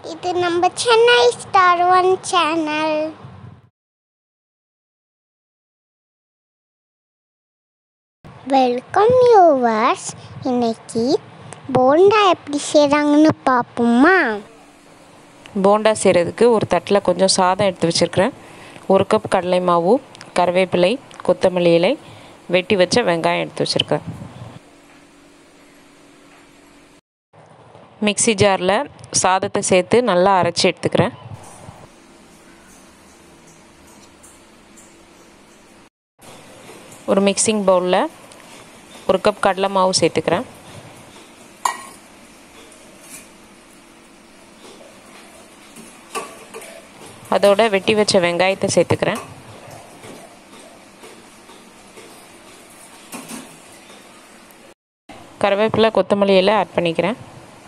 இது நம்ம Chennai star one channel welcome yours இன்னைக்கு போண்டா எப்படி செய்கிறாங்கன்னு பார்ப்போமா போண்டா செய்கிறதுக்கு ஒரு தட்டில் கொஞ்சம் சாதம் எடுத்து வச்சுருக்கிறேன் ஒரு கப் கடலை மாவு கருவேப்பிலை கொத்தமல்லி இலை வெட்டி வச்ச வெங்காயம் எடுத்து வச்சுருக்கேன் மிக்ஸி ஜாரில் சாதத்தை சேர்த்து நல்லா அரைச்சி எடுத்துக்கிறேன் ஒரு மிக்சிங் பவுலில் ஒரு கப் கடலை மாவு சேர்த்துக்கிறேன் அதோட வெட்டி வச்ச வெங்காயத்தை சேர்த்துக்கிறேன் கருவேப்பிலை கொத்தமல்லி எல்லாம் ஆட் பண்ணிக்கிறேன்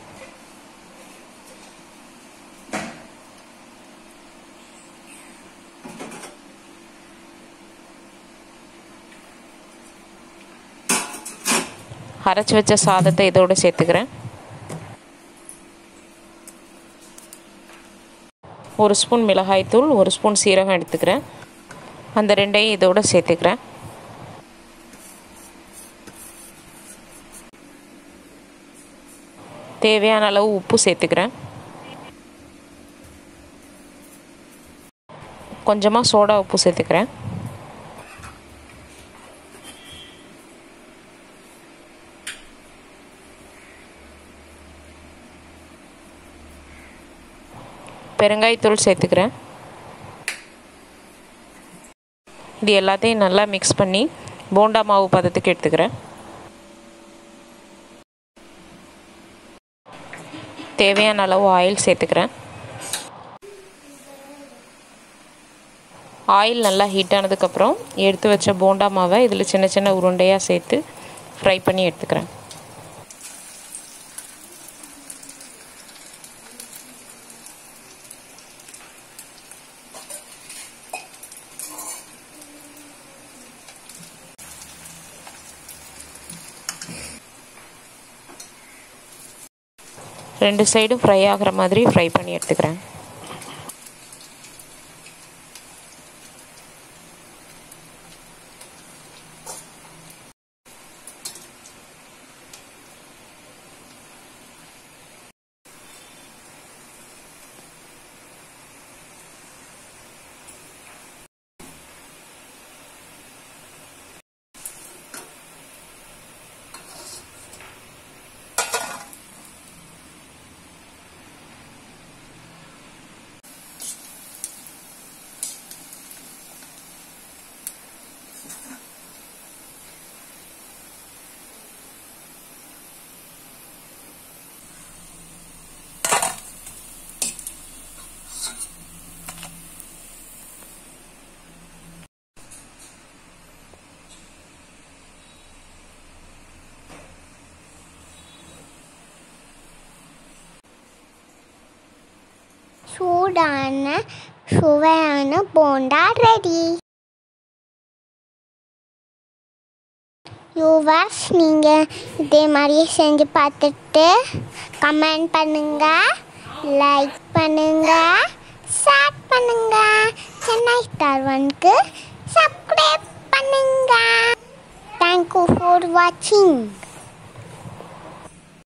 அரைச்சி வச்ச சாதத்தை இதோட சேர்த்துக்கிறேன் ஒரு ஸ்பூன் மிளகாய்த்தூள் ஒரு ஸ்பூன் சீரகம் எடுத்துக்கிறேன் அந்த ரெண்டையும் இதோட சேர்த்துக்கிறேன் தேவையான அளவு உப்பு சேர்த்துக்கிறேன் கொஞ்சமாக சோடா உப்பு சேர்த்துக்கிறேன் பெருங்காயத்தூள் சேர்த்துக்கிறேன் இது எல்லாத்தையும் நல்லா மிக்ஸ் பண்ணி போண்டா மாவு பதத்துக்கு எடுத்துக்கிறேன் தேவையான அளவு ஆயில் சேர்த்துக்கிறேன் ஆயில் நல்லா ஹீட் ஆனதுக்கப்புறம் எடுத்து வச்ச போண்டா மாவை இதில் சின்ன சின்ன உருண்டையாக சேர்த்து ஃப்ரை பண்ணி எடுத்துக்கிறேன் ரெண்டு சைடும் ஃப்ரை ஆகிற மாதிரி ஃப்ரை பண்ணி எடுத்துக்கிறேன் சூடான சுவையான போண்டா ரெடி யூவர்ஸ் நீங்கள் இதே மாதிரியே செஞ்சு பார்த்துட்டு கமெண்ட் பண்ணுங்க லைக் பண்ணுங்க ஷேர் பண்ணுங்க சென்னை ஸ்டார் ஒன்க்கு சப்ஸ்கிரைப் பண்ணுங்க தேங்க்யூ ஃபார் வாட்சிங்